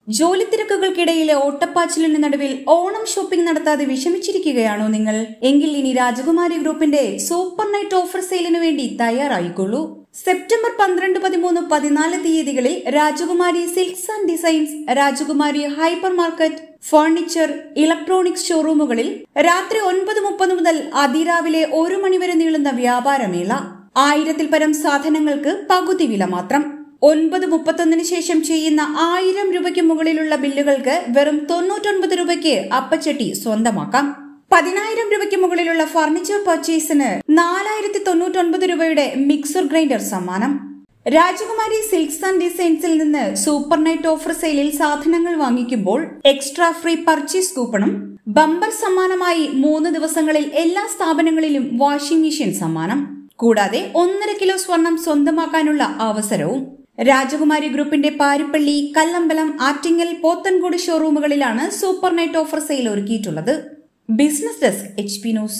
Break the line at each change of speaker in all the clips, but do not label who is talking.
ജോലി തിരക്കുകൾക്കിടയിലെ ഓട്ടപ്പാച്ചിലിന് നടുവിൽ ഓണം ഷോപ്പിംഗ് നടത്താതെ വിഷമിച്ചിരിക്കുകയാണോ നിങ്ങൾ എങ്കിൽ ഇനി രാജകുമാരി ഗ്രൂപ്പിന്റെ സൂപ്പർ നൈറ്റ് ഓഫർ സെയിലിന് വേണ്ടി തയ്യാറായിക്കൊള്ളൂ സെപ്റ്റംബർ പന്ത്രണ്ട് പതിമൂന്ന് പതിനാല് തീയതികളിൽ Rajakumari silks and designs Rajakumari hypermarket furniture electronics ഷോറൂമുകളിൽ രാത്രി ഒൻപത് മുപ്പത് മുതൽ അതിരാവിലെ ഒരു മണിവരെ നീളുന്ന വ്യാപാരമേള ആയിരത്തിൽ പരം സാധനങ്ങൾക്ക് പകുതി വില മാത്രം ഒൻപത് മുപ്പത്തൊന്നിന് ശേഷം ചെയ്യുന്ന ആയിരം രൂപയ്ക്ക് മുകളിലുള്ള ബില്ലുകൾക്ക് വെറും തൊണ്ണൂറ്റൊൻപത് രൂപയ്ക്ക് അപ്പച്ചട്ടി സ്വന്തമാക്കാം പതിനായിരം രൂപയ്ക്ക് മുകളിലുള്ള ഫർണിച്ചർ പർച്ചേസിന് നാലായിരത്തി തൊണ്ണൂറ്റൊൻപത് രൂപയുടെ മിക്സർ ഗ്രൈൻഡർ സമ്മാനം രാജകുമാരി സിൽക്സ് ആൻഡ് ഡിസൈൻസിൽ നിന്ന് സൂപ്പർ നൈറ്റ് ഓഫർ സെയിലിൽ സാധനങ്ങൾ വാങ്ങിക്കുമ്പോൾ എക്സ്ട്രാ ഫ്രീ പർച്ചേസ് കൂപ്പണും ബമ്പർ സമ്മാനമായി മൂന്ന് ദിവസങ്ങളിൽ എല്ലാ സ്ഥാപനങ്ങളിലും വാഷിംഗ് മെഷീൻ സമ്മാനം കൂടാതെ ഒന്നര കിലോ സ്വർണം സ്വന്തമാക്കാനുള്ള അവസരവും രാജകുമാരി ഗ്രൂപ്പിന്റെ പാരിപ്പള്ളി കല്ലമ്പലം ആറ്റിങ്ങൽ പോത്തൻകോട് ഷോറൂമുകളിലാണ് സൂപ്പർ നൈറ്റ് ഓഫർ സെയിൽ ഒരുക്കിയിട്ടുള്ളത് business desk H P news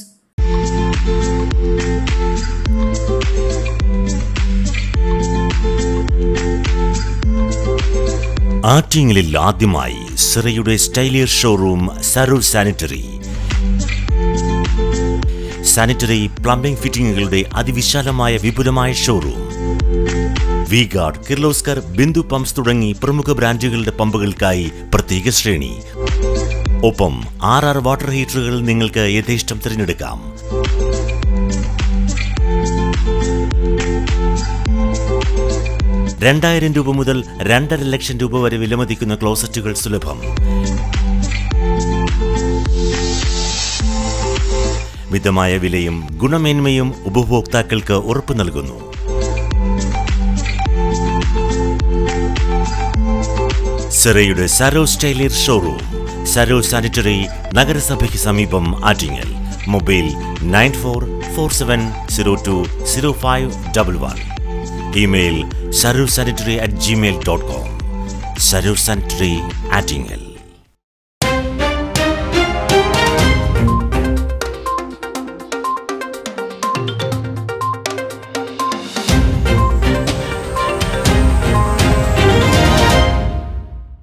ആറ്റിങ്ങലിൽ ആദ്യമായി സിറയുടെ സ്റ്റൈലിയർ ഷോറൂം സരൂർ സാനിറ്ററി സാനിറ്ററി പ്ലംബിംഗ് ഫിറ്റിംഗുകളുടെ അതിവിശാലമായ വിപുലമായ showroom V guard Kirloskar Bindu pumps തുടങ്ങി പ്രമുഖ ബ്രാൻഡുകളുടെ പമ്പുകൾക്കായി പ്രത്യേക ശ്രേണി ഒപ്പം ആർ ആർ വാട്ടർ ഹീറ്ററുകൾ നിങ്ങൾക്ക് യഥേഷ്ടം തിരഞ്ഞെടുക്കാം രണ്ടായിരം രൂപ മുതൽ രണ്ടര ലക്ഷം രൂപ വരെ വിലമതിക്കുന്ന ക്ലോസറ്റുകൾ സുലഭം മിതമായ വിലയും ഗുണമേന്മയും ഉപഭോക്താക്കൾക്ക് ഉറപ്പു നൽകുന്നു സിറയുടെ സരോ സ്റ്റൈലിയർ ഷോറൂം സരോ സാനിറ്ററി നഗരസഭയ്ക്ക് സമീപം Attingal mobile nine four four seven zero two zero five double one email Saro sanitary at Gmail dot com Saro sanitary Attingal